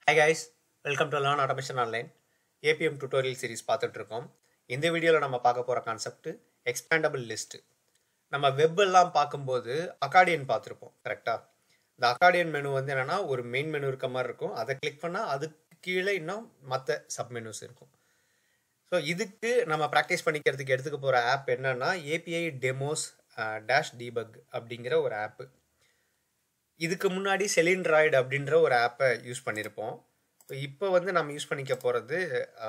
hi guys welcome to learn automation online APM tutorial series பார்த்துட்டு இருக்கோம் இந்த வீடியோவில் நம்ம பார்க்க போகிற கான்செப்ட் எக்ஸ்பேண்டபிள் லிஸ்ட் நம்ம வெப் எல்லாம் பார்க்கும்போது அக்கார்டியன் பார்த்துருப்போம் கரெக்டாக இந்த அக்கார்டியன் மெனு வந்து என்னென்னா ஒரு மெயின் மெனு இருக்க மாதிரி இருக்கும் அதை கிளிக் பண்ணால் அதுக்கு கீழே இன்னும் மற்ற சப் மெனுஸ் இருக்கும் ஸோ இதுக்கு நம்ம ப்ராக்டிஸ் பண்ணிக்கிறதுக்கு எடுத்துக்க போகிற ஆப் என்னன்னா ஏபிஐ டெமோஸ் டேஷ் டீபக் அப்படிங்கிற ஒரு ஆப்பு இதுக்கு முன்னாடி செலின்ட்ராய்டு அப்படின்ற ஒரு ஆப்பை யூஸ் பண்ணியிருப்போம் இப்போ வந்து நம்ம யூஸ் பண்ணிக்க போகிறது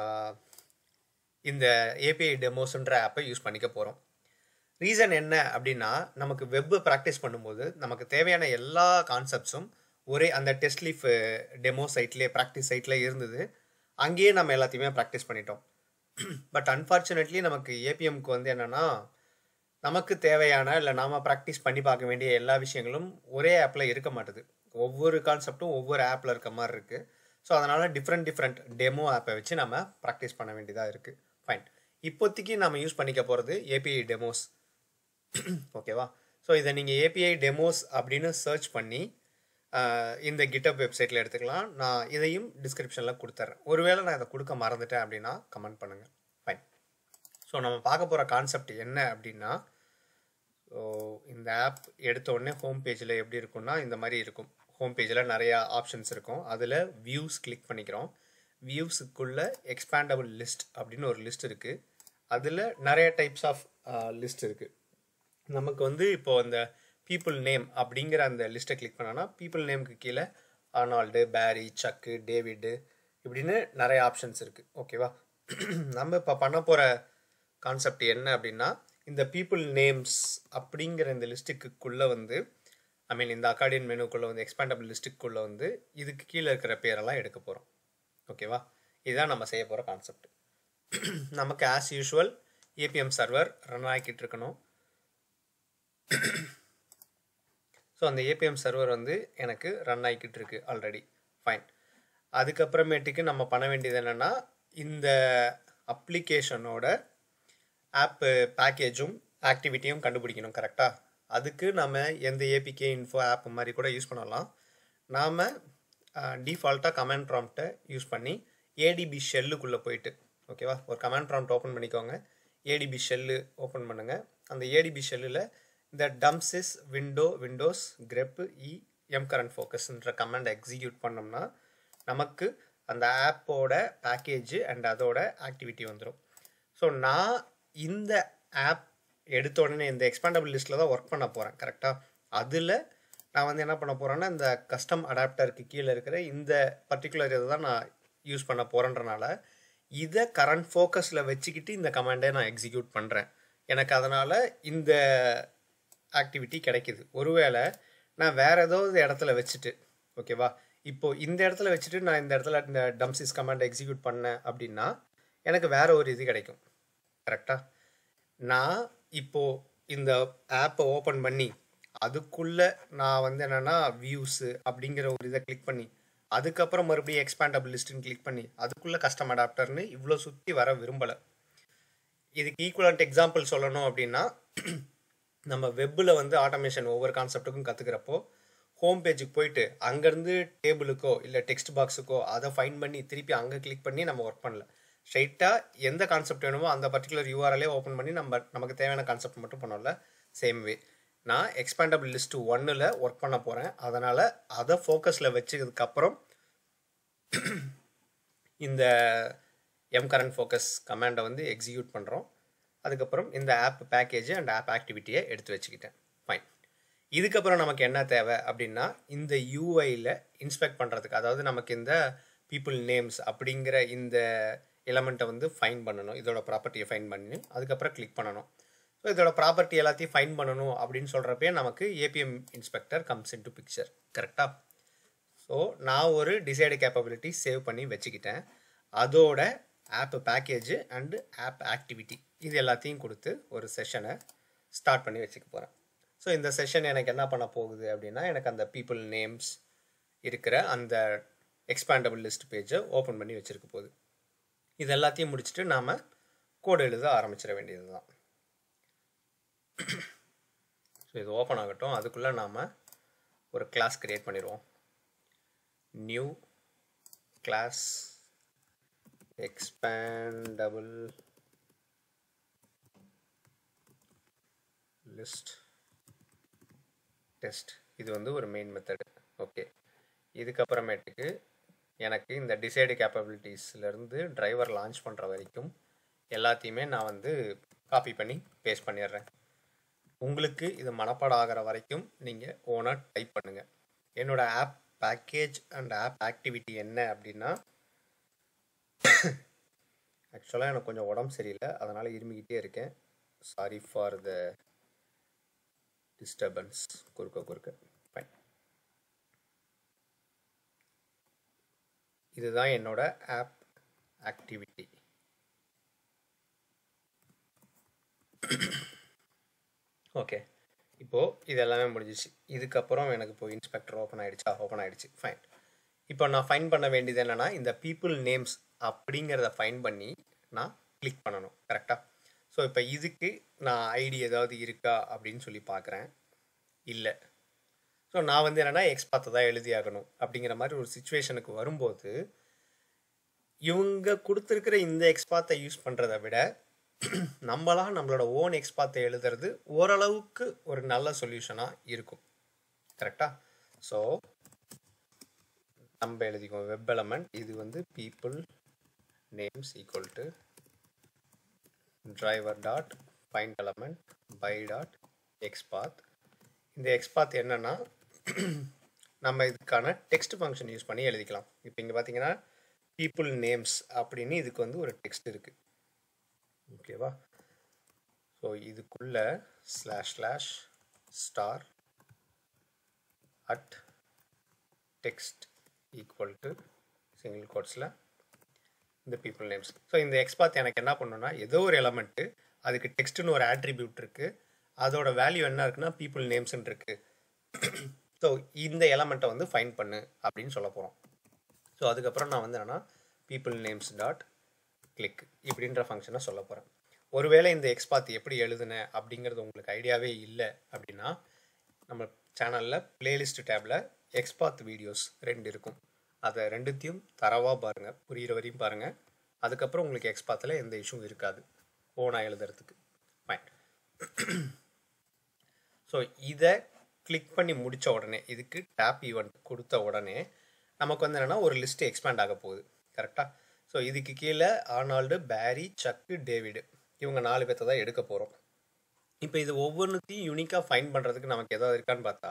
இந்த ஏபிஐ டெமோஸ்ன்ற ஆப்பை யூஸ் பண்ணிக்க போகிறோம் ரீசன் என்ன அப்படின்னா நமக்கு வெப் ப்ராக்டிஸ் பண்ணும்போது நமக்கு தேவையான எல்லா கான்செப்ட்ஸும் ஒரே அந்த டெஸ்ட் லீஃப் டெமோ சைட்லேயே ப்ராக்டிஸ் சைட்லேயே இருந்தது அங்கேயே நம்ம எல்லாத்தையுமே ப்ராக்டிஸ் பண்ணிட்டோம் பட் அன்ஃபார்ச்சுனேட்லி நமக்கு ஏபிஎம்க்கு வந்து என்னென்னா நமக்கு தேவையான இல்லை நாம் ப்ராக்டிஸ் பண்ணி பார்க்க வேண்டிய எல்லா விஷயங்களும் ஒரே ஆப்பில் இருக்க மாட்டுது ஒவ்வொரு கான்செப்டும் ஒவ்வொரு ஆப்பில் இருக்க மாதிரி இருக்குது ஸோ அதனால் டிஃப்ரெண்ட் டிஃப்ரெண்ட் டெமோ ஆப்பை வச்சு நம்ம ப்ராக்டிஸ் பண்ண வேண்டியதாக இருக்குது ஃபைன் இப்போதைக்கு நம்ம யூஸ் பண்ணிக்க போகிறது ஏபிஐ டெமோஸ் ஓகேவா ஸோ இதை நீங்கள் ஏபிஐ டெமோஸ் அப்படின்னு சர்ச் பண்ணி இந்த கிட்டப் வெப்சைட்டில் எடுத்துக்கலாம் நான் இதையும் டிஸ்கிரிப்ஷனில் கொடுத்துட்றேன் ஒருவேளை நான் இதை கொடுக்க மறந்துட்டேன் அப்படின்னா கமெண்ட் பண்ணுங்கள் ஃபைன் ஸோ நம்ம பார்க்க போகிற கான்செப்ட் என்ன அப்படின்னா ஸோ இந்த ஆப் எடுத்த உடனே ஹோம் பேஜில் எப்படி இருக்கும்னா இந்த மாதிரி இருக்கும் ஹோம் பேஜில் நிறையா ஆப்ஷன்ஸ் இருக்கும் அதில் வியூஸ் கிளிக் பண்ணிக்கிறோம் வியூஸுக்குள்ளே எக்ஸ்பேண்டபிள் லிஸ்ட் அப்படின்னு ஒரு லிஸ்ட் இருக்குது அதில் நிறைய டைப்ஸ் ஆஃப் லிஸ்ட் இருக்குது நமக்கு வந்து இப்போது அந்த பீப்புள் நேம் அப்படிங்கிற அந்த லிஸ்ட்டை கிளிக் பண்ணோன்னா பீப்புள் நேமுக்கு கீழே ஆர்னால்டு பேரி சக்கு டேவிடு இப்படின்னு நிறைய ஆப்ஷன்ஸ் இருக்குது ஓகேவா நம்ம இப்போ பண்ண போகிற கான்செப்ட் என்ன அப்படின்னா இந்த பீப்புள் நேம்ஸ் அப்படிங்கிற இந்த லிஸ்ட்டுக்குள்ளே வந்து ஐ மீன் இந்த அக்கார்டியன் மெனுக்குள்ளே வந்து எக்ஸ்பேண்டபிள் லிஸ்ட்டுக்குள்ளே வந்து இதுக்கு கீழே இருக்கிற பேரெல்லாம் எடுக்க போகிறோம் ஓகேவா இதுதான் நம்ம செய்ய போகிற கான்செப்ட் நமக்கு as usual APM server run ஆகிக்கிட்டு இருக்கணும் ஸோ அந்த ஏபிஎம் சர்வர் வந்து எனக்கு ரன் ஆகிக்கிட்டு இருக்கு ஆல்ரெடி ஃபைன் அதுக்கப்புறமேட்டுக்கு நம்ம பண்ண வேண்டியது என்னென்னா இந்த அப்ளிகேஷனோட ஆப்பு பேக்கேஜும் ஆக்டிவிட்டியும் கண்டுபிடிக்கணும் கரெக்டாக அதுக்கு நம்ம எந்த ஏபிகே இன்ஃபோ ஆப் மாதிரி கூட யூஸ் பண்ணலாம் நாம் டிஃபால்ட்டாக கமெண்ட் ப்ராம்ப்டை யூஸ் பண்ணி ஏடிபி ஷெல்லுக்குள்ளே போயிட்டு ஓகேவா ஒரு கமெண்ட் ப்ராம்ப்ட் ஓப்பன் பண்ணிக்கோங்க ஏடிபி ஷெல்லு ஓப்பன் பண்ணுங்கள் அந்த ஏடிபி ஷெல்லில் இந்த dumpsys window windows grep E M current ஃபோக்கஸ்ன்ற கமெண்ட் எக்ஸிக்யூட் பண்ணோம்னா நமக்கு அந்த ஆப்போட பேக்கேஜ் அண்ட் அதோட ஆக்டிவிட்டி வந்துடும் ஸோ நான் இந்த ஆப் எடுத்த உடனே இந்த எக்ஸ்பேண்டபிள் லிஸ்ட்டில் தான் ஒர்க் பண்ண போகிறேன் கரெக்டாக அதில் நான் வந்து என்ன பண்ண போகிறேன்னா இந்த கஸ்டம் அடாப்டருக்கு கீழே இருக்கிற இந்த பர்டிகுலர் இதை தான் நான் யூஸ் பண்ண போகிறேன்றனால இதை கரண்ட் ஃபோக்கஸில் வச்சுக்கிட்டு இந்த கமாண்டை நான் எக்ஸிக்யூட் பண்ணுறேன் எனக்கு அதனால் இந்த ஆக்டிவிட்டி கிடைக்கிது ஒருவேளை நான் வேறு ஏதாவது இடத்துல வச்சுட்டு ஓகேவா இப்போது இந்த இடத்துல வச்சுட்டு நான் இந்த இடத்துல இந்த டம்சிஸ் கமாண்டை எக்ஸிக்யூட் பண்ணேன் அப்படின்னா எனக்கு வேற ஒரு இது கிடைக்கும் கரெக்டாக நான் இப்போது இந்த ஆப்பை ஓப்பன் பண்ணி அதுக்குள்ளே நான் வந்து என்னென்னா வியூஸு அப்படிங்கிற ஒரு இதை கிளிக் பண்ணி அதுக்கப்புறம் மறுபடியும் எக்ஸ்பேண்டபிள் லிஸ்ட்டுன்னு கிளிக் பண்ணி அதுக்குள்ளே கஸ்டம் அடாப்டர்னு இவ்வளோ சுற்றி வர விரும்பலை இதுக்கு ஈக்குவலண்ட் எக்ஸாம்பிள் சொல்லணும் அப்படின்னா நம்ம வெப்பில் வந்து ஆட்டோமேஷன் ஒவ்வொரு கான்செப்ட்டுக்கும் கற்றுக்கிறப்போ ஹோம் பேஜுக்கு போயிட்டு அங்கேருந்து டேபிளுக்கோ இல்லை டெக்ஸ்ட் பாக்ஸுக்கோ அதை ஃபைன் பண்ணி திருப்பி அங்கே கிளிக் பண்ணி நம்ம ஒர்க் பண்ணல ஸ்ட்ரைட்டாக எந்த கான்செப்ட் வேணுமோ அந்த பர்டிகுலர் யூஆர்எல்லே ஓப்பன் பண்ணி நம்ம நமக்கு தேவையான கான்செப்ட் மட்டும் பண்ணோம்ல சேம் வே நான் எக்ஸ்பேண்டபிள் லிஸ்ட்டு ஒன்னில் ஒர்க் பண்ண போகிறேன் அதனால் அதை ஃபோக்கஸில் வச்சதுக்கப்புறம் இந்த எம் கரண்ட் ஃபோக்கஸ் கமாண்டை வந்து எக்ஸிக்யூட் பண்ணுறோம் அதுக்கப்புறம் இந்த ஆப் பேக்கேஜ் அண்ட் ஆப் ஆக்டிவிட்டியை எடுத்து வச்சுக்கிட்டேன் ஃபைன் இதுக்கப்புறம் நமக்கு என்ன தேவை அப்படின்னா இந்த யூஐயில் இன்ஸ்பெக்ட் பண்ணுறதுக்கு அதாவது நமக்கு இந்த பீப்புள் நேம்ஸ் அப்படிங்கிற இந்த எலமெண்ட்டை வந்து ஃபைன் பண்ணணும் இதோட ப்ராப்பர்ட்டியை ஃபைன் பண்ணி அதுக்கப்புறம் கிளிக் பண்ணணும் ஸோ இதோட ப்ராப்பர்ட்டி எல்லாத்தையும் ஃபைன் பண்ணணும் அப்படின்னு சொல்கிறப்பே நமக்கு APM inspector comes in to picture கரெக்டாக ஸோ நான் ஒரு டிசைடு கேப்பபிலிட்டி சேவ் பண்ணி வச்சுக்கிட்டேன் அதோட app package and app activity இது எல்லாத்தையும் கொடுத்து ஒரு செஷனை ஸ்டார்ட் பண்ணி வச்சுக்க போகிறேன் ஸோ இந்த செஷன் எனக்கு என்ன பண்ண போகுது அப்படின்னா எனக்கு அந்த பீப்புள் நேம்ஸ் இருக்கிற அந்த எக்ஸ்பேண்டபிள் லிஸ்ட் பேஜை ஓப்பன் பண்ணி வச்சுருக்க போகுது இது எல்லாத்தையும் முடிச்சுட்டு நாம் கோடு எழுத ஆரம்பிச்சிட வேண்டியது தான் ஸோ இது ஓப்பன் ஆகட்டும் அதுக்குள்ளே நாம் ஒரு கிளாஸ் க்ரியேட் பண்ணிடுவோம் new class expandable list test இது வந்து ஒரு மெயின் மெத்தடு ஓகே இதுக்கப்புறமேட்டுக்கு எனக்கு இந்த டிசைடு கேப்பபிலிட்டிஸ்லேருந்து டிரைவர் லான்ச் பண்ணுற வரைக்கும் எல்லாத்தையுமே நான் வந்து காப்பி பண்ணி பேஸ்ட் பண்ணிடுறேன் உங்களுக்கு இது மனப்பாடம் ஆகிற வரைக்கும் நீங்கள் ஓனாக டைப் பண்ணுங்கள் என்னோட app package and app activity என்ன அப்படின்னா ஆக்சுவலாக எனக்கு கொஞ்சம் உடம்பு சரியில்லை அதனால் இருமிக்கிட்டே இருக்கேன் சாரி ஃபார் த டிஸ்டர்பன்ஸ் குறுக்க குறுக்க ஃபைன் இதுதான் என்னோட ஆப் ஆக்டிவிட்டி ஓகே இப்போது இது எல்லாமே முடிஞ்சிச்சு இதுக்கப்புறம் எனக்கு இப்போ இன்ஸ்பெக்டர் ஓப்பன் ஆகிடுச்சா ஓப்பன் ஆகிடுச்சு ஃபைன் இப்போ நான் ஃபைன் பண்ண வேண்டியது என்னென்னா இந்த பீப்புள் நேம்ஸ் அப்படிங்கிறத ஃபைன் பண்ணி நான் கிளிக் பண்ணணும் கரெக்டாக ஸோ இப்போ இதுக்கு நான் ஐடி ஏதாவது இருக்கா அப்படின்னு சொல்லி பார்க்குறேன் இல்லை ஸோ நான் வந்து என்னென்னா எக்ஸ் பார்த்து தான் எழுதி ஆகணும் அப்படிங்கிற மாதிரி ஒரு சுச்சுவேஷனுக்கு வரும்போது இவங்க கொடுத்துருக்கிற இந்த எக்ஸ்பாத்தை யூஸ் பண்ணுறத விட நம்மளாக நம்மளோட ஓன் எக்ஸ்பாத்தை எழுதுறது ஓரளவுக்கு ஒரு நல்ல சொல்யூஷனாக இருக்கும் கரெக்டாக ஸோ நம்ம எழுதிக்குவோம் வெப் எலமெண்ட் இது வந்து people names equal to driver dot find element by dot xpath இந்த எக்ஸ்பாத் என்னன்னா நம்ம இதுக்கான டெக்ஸ்ட் ஃபங்க்ஷன் யூஸ் பண்ணி எழுதிக்கலாம் இப்போ இங்கே பார்த்தீங்கன்னா பீப்புள் நேம்ஸ் அப்படின்னு இதுக்கு வந்து ஒரு டெக்ஸ்ட் இருக்குது ஓகேவா ஸோ இதுக்குள்ள slash slash star at text equal to single கோட்ஸில் இந்த பீப்புள் நேம்ஸ் ஸோ இந்த எக்ஸ்பாத் எனக்கு என்ன பண்ணுன்னா ஏதோ ஒரு எலமெண்ட்டு அதுக்கு டெக்ஸ்ட்டுன்னு ஒரு ஆட்ரிபியூட் இருக்குது அதோட வேல்யூ என்ன இருக்குன்னா பீப்புள் நேம்ஸ்ன்னு இருக்குது ஸோ இந்த எலமெண்ட்டை வந்து ஃபைன் பண்ணு அப்படின்னு சொல்ல போகிறோம் ஸோ அதுக்கப்புறம் நான் வந்து என்னென்னா பீப்புள் நேம்ஸ் டாட் கிளிக் இப்படின்ற ஃபங்க்ஷனை சொல்ல போகிறேன் ஒருவேளை இந்த எக்ஸ்பாத் எப்படி எழுதுனேன் அப்படிங்கிறது உங்களுக்கு ஐடியாவே இல்லை அப்படின்னா நம்ம சேனலில் பிளேலிஸ்ட் டேப்பில் எக்ஸ்பாத் வீடியோஸ் ரெண்டு இருக்கும் அதை ரெண்டுத்தையும் தரவாக பாருங்கள் புரிகிற வரையும் பாருங்கள் அதுக்கப்புறம் உங்களுக்கு எக்ஸ்பாத்தில் எந்த இஷ்யூவும் இருக்காது ஓனாக எழுதுறதுக்கு ஃபைன் ஸோ இதை கிளிக் பண்ணி முடித்த உடனே இதுக்கு டேப் ஈவெண்ட் கொடுத்த உடனே நமக்கு வந்து என்னென்னா ஒரு லிஸ்ட்டு எக்ஸ்பேண்ட் ஆக போகுது கரெக்டாக ஸோ இதுக்கு கீழே ஆர்னால்டு பேரி சக்கு டேவிடு இவங்க நாலு பேர்த்த தான் எடுக்க போகிறோம் இப்போ இது ஒவ்வொன்றுத்தையும் யூனிக்காக ஃபைன் பண்ணுறதுக்கு நமக்கு எதாவது இருக்கான்னு பார்த்தா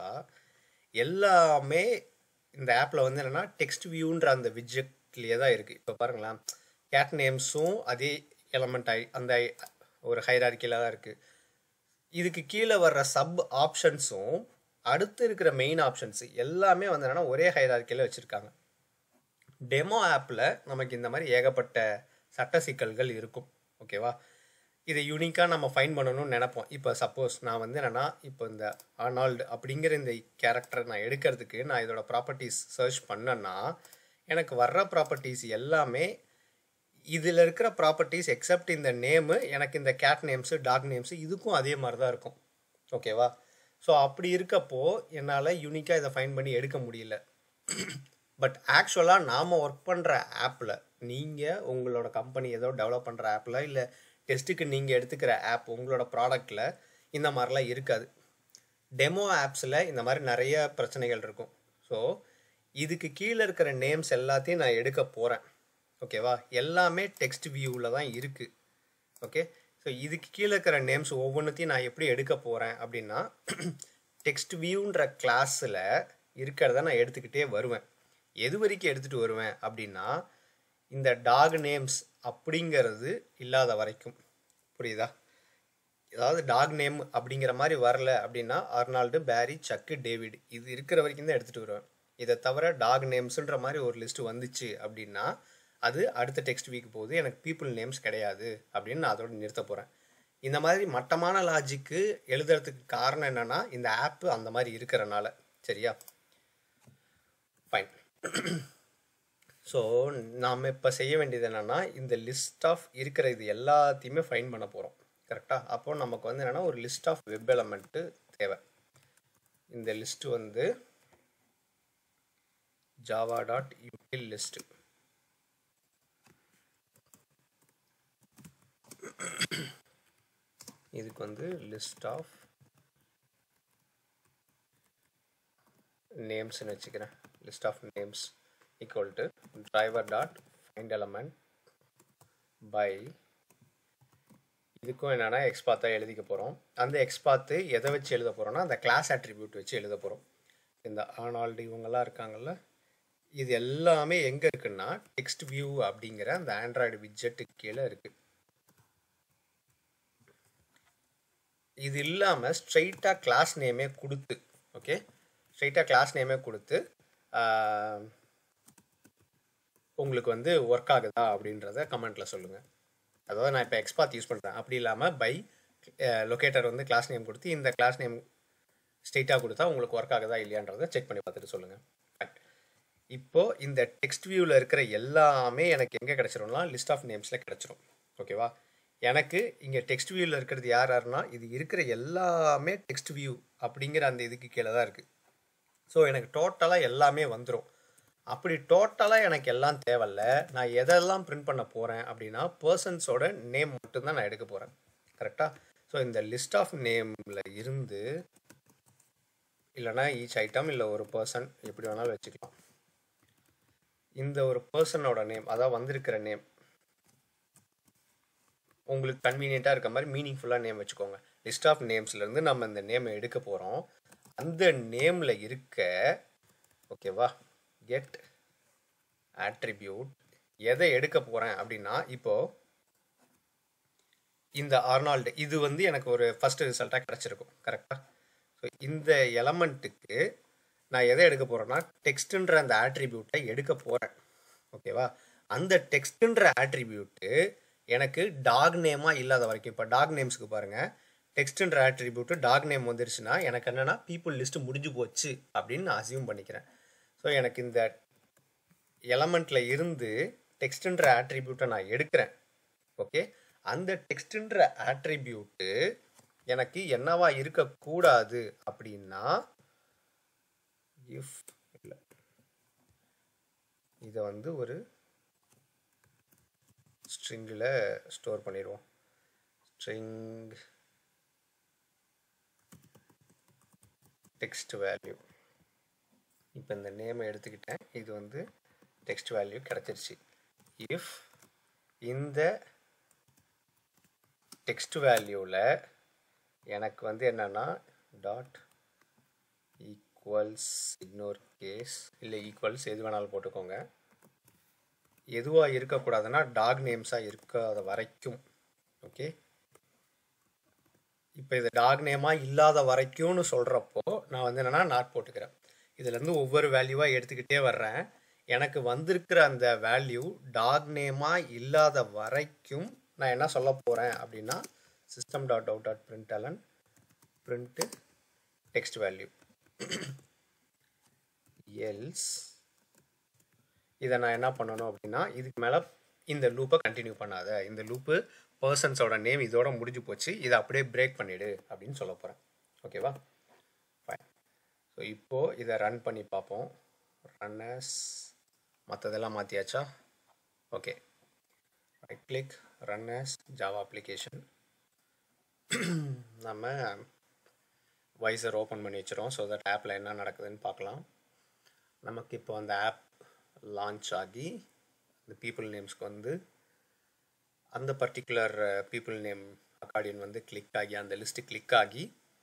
எல்லாமே இந்த ஆப்பில் வந்து என்னென்னா டெக்ஸ்ட் வியூன்ற அந்த விஜெக்ட்லேயே தான் இருக்குது இப்போ பாருங்களேன் கேட் நேம்ஸும் அதே எலமெண்ட் ஐ அந்த ஒரு ஹைரார்க்கியில் தான் இருக்குது இதுக்கு கீழே வர்ற சப் ஆப்ஷன்ஸும் அடுத்து இருக்கிற மெயின் ஆப்ஷன்ஸ் எல்லாமே வந்து என்னென்னா ஒரே ஹைரார்க்கியில் வச்சுருக்காங்க டெமோ ஆப்பில் நமக்கு இந்த மாதிரி ஏகப்பட்ட சட்ட சிக்கல்கள் இருக்கும் ஓகேவா இதை யூனிக்காக நம்ம ஃபைன் பண்ணணும்னு நினைப்போம் இப்போ சப்போஸ் நான் வந்து என்னென்னா இப்போ இந்த ஆர்னால்டு அப்படிங்கிற இந்த கேரக்டரை நான் எடுக்கிறதுக்கு நான் இதோட ப்ராப்பர்ட்டிஸ் சர்ச் பண்ணேன்னா எனக்கு வர்ற ப்ராப்பர்ட்டிஸ் எல்லாமே இதில் இருக்கிற ப்ராப்பர்ட்டிஸ் எக்ஸப்ட் இந்த நேமு எனக்கு இந்த கேட் நேம்ஸு டாக் நேம்ஸு இதுக்கும் அதே மாதிரி தான் இருக்கும் ஓகேவா ஸோ அப்படி இருக்கப்போ என்னால் யூனிக்காக இதை ஃபைன் பண்ணி எடுக்க முடியல பட் ஆக்சுவலாக நாம் ஒர்க் பண்ணுற ஆப்பில் நீங்கள் உங்களோட கம்பெனி ஏதோ டெவலப் பண்ணுற ஆப்பில் இல்லை டெஸ்ட்டுக்கு நீங்கள் எடுத்துக்கிற ஆப் உங்களோட ப்ராடக்டில் இந்த மாதிரிலாம் இருக்காது டெமோ ஆப்ஸில் இந்த மாதிரி நிறைய பிரச்சனைகள் இருக்கும் ஸோ இதுக்கு கீழே இருக்கிற நேம்ஸ் எல்லாத்தையும் நான் எடுக்க போகிறேன் ஓகேவா எல்லாமே டெக்ஸ்ட் வியூவில் தான் இருக்குது ஓகே ஸோ இதுக்கு கீழே இருக்கிற நேம்ஸ் ஒவ்வொன்றுத்தையும் நான் எப்படி எடுக்க போகிறேன் அப்படின்னா டெக்ஸ்ட் வியூன்ற கிளாஸில் இருக்கிறத நான் எடுத்துக்கிட்டே வருவேன் எது வரைக்கும் எடுத்துகிட்டு வருவேன் அப்படின்னா இந்த டாக் நேம்ஸ் அப்படிங்கிறது இல்லாத வரைக்கும் புரியுதா ஏதாவது டாக் நேம் அப்படிங்கிற மாதிரி வரல அப்படின்னா அர்னால்டு பேரி சக்கு டேவிட் இது இருக்கிற வரைக்கும் தான் எடுத்துகிட்டு வருவேன் இதை தவிர டாக் நேம்ஸுன்ற மாதிரி ஒரு லிஸ்ட் வந்துச்சு அப்படின்னா அது அடுத்த டெக்ஸ்ட் வீக் போகுது எனக்கு பீப்புள் நேம்ஸ் கிடையாது அப்படின்னு நான் அதோட நிறுத்த போகிறேன் இந்த மாதிரி மட்டமான லாஜிக்கு எழுதுறதுக்கு காரணம் என்னென்னா இந்த ஆப்பு அந்த மாதிரி இருக்கிறனால சரியா ஃபைன் ஸோ நாம் இப்போ செய்ய வேண்டியது என்னென்னா இந்த லிஸ்ட் ஆஃப் இருக்கிற இது எல்லாத்தையுமே ஃபைன் பண்ண போகிறோம் கரெக்டாக அப்போ நமக்கு வந்து என்னென்னா ஒரு லிஸ்ட் ஆஃப் வெப் எலமெண்ட்டு தேவை இந்த லிஸ்ட்டு வந்து ஜாவா டாட் யூட்டில் லிஸ்ட்டு இதுக்கு வந்து லிஸ்ட் ஆஃப் நேம்ஸ்னு வச்சுக்கிறேன் list of names equal to driver dot find element by இதுக்கும் என்னென்னா எக்ஸ்பாத் தான் எழுதிக்க போகிறோம் அந்த எக்ஸ்பாத்து எதை வச்சு எழுத போகிறோம்னா அந்த கிளாஸ் அட்ரிபியூட் வச்சு எழுத போகிறோம் இந்த ஆனால்டு இவங்கெல்லாம் இருக்காங்கல்ல இது எல்லாமே எங்கே இருக்குன்னா டெக்ஸ்ட் வியூ அப்படிங்கிற அந்த ஆண்ட்ராய்டு விட்ஜெட்டுக்கு கீழே இருக்குது இது இல்லாமல் ஸ்ட்ரைட்டாக கிளாஸ் நேமே கொடுத்து ஓகே ஸ்ட்ரைட்டாக கிளாஸ் நேமே கொடுத்து உங்களுக்கு வந்து ஒர்க் ஆகுதா அப்படின்றத கமெண்ட்டில் சொல்லுங்கள் அதாவது நான் இப்போ எக்ஸ்பாத் யூஸ் பண்ணுறேன் அப்படி இல்லாமல் பை லொக்கேட்டர் வந்து கிளாஸ் நேம் கொடுத்து இந்த கிளாஸ் நேம் ஸ்ட்ரெயிட்டாக கொடுத்தா உங்களுக்கு ஒர்க் ஆகுதா இல்லையான்றதை செக் பண்ணி பார்த்துட்டு சொல்லுங்கள் இப்போது இந்த டெக்ஸ்ட் வியூவில் இருக்கிற எல்லாமே எனக்கு எங்கே கிடச்சிரும்னா லிஸ்ட் ஆஃப் நேம்ஸில் கிடச்சிரும் ஓகேவா எனக்கு இங்கே டெக்ஸ்ட் வியூவில் இருக்கிறது யார் யாருன்னா இது இருக்கிற எல்லாமே டெக்ஸ்ட் வியூ அப்படிங்கிற அந்த இதுக்கு கீழே தான் இருக்குது ஸோ எனக்கு டோட்டலாக எல்லாமே வந்துடும் அப்படி டோட்டலாக எனக்கு எல்லாம் தேவையில்ல நான் எதெல்லாம் பிரிண்ட் பண்ண போகிறேன் அப்படின்னா பர்சன்ஸோட நேம் மட்டும்தான் நான் எடுக்க போகிறேன் கரெக்டாக ஸோ இந்த லிஸ்ட் ஆஃப் நேமில் இருந்து இல்லைனா ஈச் ஐட்டம் இல்லை ஒரு பர்சன் எப்படி வேணாலும் வச்சுக்கலாம் இந்த ஒரு பர்சனோட நேம் அதான் வந்திருக்கிற நேம் உங்களுக்கு கன்வீனியண்ட்டாக இருக்க மாதிரி மீனிங்ஃபுல்லாக நேம் வச்சுக்கோங்க லிஸ்ட் ஆஃப் நேம்ஸ்லேருந்து நம்ம இந்த நேமை எடுக்க போகிறோம் அந்த நேமில் இருக்க ஓகேவா கெட் ஆட்ரிபியூட் எதை எடுக்க போகிறேன் அப்படின்னா இப்போது இந்த ஆர்னால்டு இது வந்து எனக்கு ஒரு ஃபஸ்ட் ரிசல்ட்டாக கிடச்சிருக்கும் கரெக்டாக ஸோ இந்த எலமெண்ட்டுக்கு நான் எதை எடுக்க போகிறேன்னா டெக்ஸ்ட்டுன்ற அந்த ஆட்ரிபியூட்டை எடுக்க போகிறேன் ஓகேவா அந்த டெக்ஸ்ட்டுன்ற ஆட்ரிபியூட்டு எனக்கு டாக் நேமாக இல்லாத வரைக்கும் இப்போ டாக் நேம்ஸுக்கு பாருங்கள் டெக்ஸ்ட்டுன்ற ஆட்ரிபியூட்டு டாக் நேம் வந்துருச்சுன்னா எனக்கு என்னென்னா பீப்புள் லிஸ்ட்டு முடிஞ்சு போச்சு அப்படின்னு நான் அசியூம் பண்ணிக்கிறேன் ஸோ எனக்கு இந்த எலமெண்ட்டில் இருந்து டெக்ஸ்ட்டுன்ற ஆட்ரிபியூட்டை நான் எடுக்கிறேன் ஓகே அந்த டெக்ஸ்ட்டுன்ற ஆட்ரிபியூட்டு எனக்கு என்னவா இருக்கக்கூடாது அப்படின்னா இஃப் இல்லை இதை வந்து ஒரு ஸ்ட்ரிங்கில் ஸ்டோர் பண்ணிடுவோம் ஸ்ட்ரிங் டெக்ஸ்ட் வேல்யூ இப்போ இந்த நேமை எடுத்துக்கிட்டேன் இது வந்து டெக்ஸ்ட் வேல்யூ கிடச்சிருச்சு இஃப் இந்த டெக்ஸ்ட் வேல்யூவில் எனக்கு வந்து என்னென்னா டாட் ஈக்குவல்ஸ் இக்னோர் கேஸ் இல்லை ஈக்குவல்ஸ் எது வேணாலும் போட்டுக்கோங்க எதுவாக இருக்கக்கூடாதுன்னா டாக் நேம்ஸாக இருக்காத வரைக்கும் ஓகே இப்போ இது டாக் நேமாக இல்லாத வரைக்கும்னு சொல்கிறப்போ நான் வந்து என்னென்னா நாட் போட்டுக்கிறேன் இதுலேருந்து ஒவ்வொரு வேல்யூவாக எடுத்துக்கிட்டே வர்றேன் எனக்கு வந்திருக்கிற அந்த வேல்யூ டாக் நேமாக இல்லாத வரைக்கும் நான் என்ன சொல்ல போகிறேன் அப்படின்னா system dot out dot print ln print text value else இதை நான் என்ன பண்ணணும் அப்படின்னா இதுக்கு மேலே இந்த லூப்பை கண்டினியூ பண்ணாத இந்த லூப்பு பர்சன்ஸோட நேம் இதோட முடிஞ்சு போச்சு இதை அப்படியே பிரேக் பண்ணிவிடு அப்படின்னு சொல்ல போகிறேன் ஓகேவா ஃபைன் ஸோ இப்போது இதை ரன் பண்ணி பார்ப்போம் ரன்னஸ் மற்றதெல்லாம் மாற்றியாச்சா okay right click run as Java application நம்ம வைசர் ஓப்பன் பண்ணி வச்சுருவோம் ஸோ தட் ஆப்பில் என்ன நடக்குதுன்னு பார்க்கலாம் நமக்கு இப்போ அந்த ஆப் லான்ச் ஆகி அந்த பீப்புள் நேம்ஸ்க்கு வந்து அந்த பர்டிகுலர் பீப்புள் நேம் அக்கார்டியன் வந்து கிளிக் ஆகி அந்த லிஸ்ட்டு கிளிக் ஆகி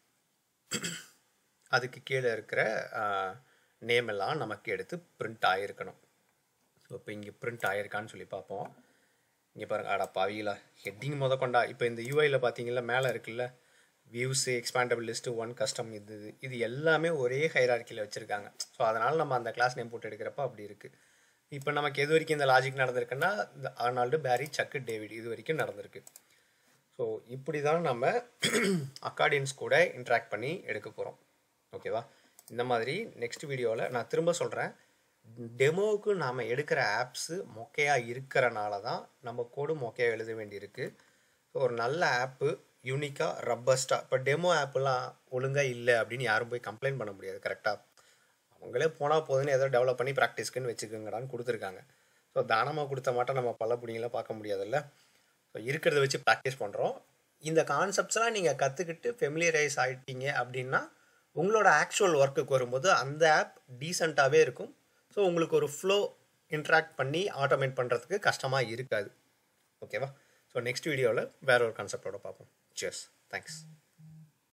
அதுக்கு கீழே இருக்கிற நேம் எல்லாம் நமக்கு எடுத்து பிரிண்ட் ஆகிருக்கணும் ஸோ இப்போ இங்கே பிரிண்ட் ஆகிருக்கான்னு சொல்லி பார்ப்போம் இங்கே பாருங்க அடா பாவிகளா ஹெட்டிங் முத கொண்டா இப்போ இந்த யூஐயில் பார்த்தீங்களா மேலே இருக்குல்ல views expandable list one custom இது இது எல்லாமே ஒரே ஹைரார்க்கியில் வச்சுருக்காங்க ஸோ அதனால் நம்ம அந்த கிளாஸ் நேம் போட்டு எடுக்கிறப்ப அப்படி இருக்குது இப்போ நமக்கு எது வரைக்கும் இந்த லாஜிக் நடந்திருக்குன்னா இந்த ஆர்னால்டு பேரி சக்கு டேவிட் இது வரைக்கும் நடந்திருக்கு ஸோ இப்படி தான் நம்ம அக்கார்டியன்ஸ் கூட இன்ட்ராக்ட் பண்ணி எடுக்க போகிறோம் ஓகேவா இந்த மாதிரி நெக்ஸ்ட் வீடியோவில் நான் திரும்ப சொல்கிறேன் டெமோவுக்கு நாம் எடுக்கிற ஆப்ஸு மொக்கையாக இருக்கிறனால தான் நம்ம கோடு மொக்கையாக எழுத வேண்டியிருக்கு ஸோ ஒரு நல்ல ஆப்பு யூனிக்காக ரப்பஸ்ட்டாக இப்போ டெமோ ஆப்லாம் ஒழுங்காக இல்லை அப்படின்னு யாரும் போய் கம்ப்ளைண்ட் பண்ண முடியாது கரெக்டாக அவங்களே போனால் போதுன்னு ஏதோ டெவலப் பண்ணி ப்ராக்டிஸ்க்குன்னு வச்சுக்கோங்கடான்னு கொடுத்துருக்காங்க ஸோ தானமாக கொடுத்த மாட்டோம் நம்ம பல்ல பிடிங்கலாம் பார்க்க முடியாதுல்ல ஸோ ஸோ இருக்கிறத வச்சு ப்ராக்டிஸ் பண்ணுறோம் இந்த கான்செப்ட்ஸ்லாம் நீங்கள் கற்றுக்கிட்டு ஃபெமிலியரைஸ் ஆகிட்டீங்க அப்படின்னா உங்களோட ஆக்சுவல் ஒர்க்குக்கு வரும்போது அந்த ஆப் டீசெண்டாகவே இருக்கும் ஸோ உங்களுக்கு ஒரு ஃப்ளோ இன்ட்ராக்ட் பண்ணி ஆட்டோமேட் பண்ணுறதுக்கு கஷ்டமாக இருக்காது ஓகேவா ஸோ நெக்ஸ்ட் வீடியோவில் வேற ஒரு கான்செப்டோட பார்ப்போம் சியர்ஸ் தேங்க்ஸ்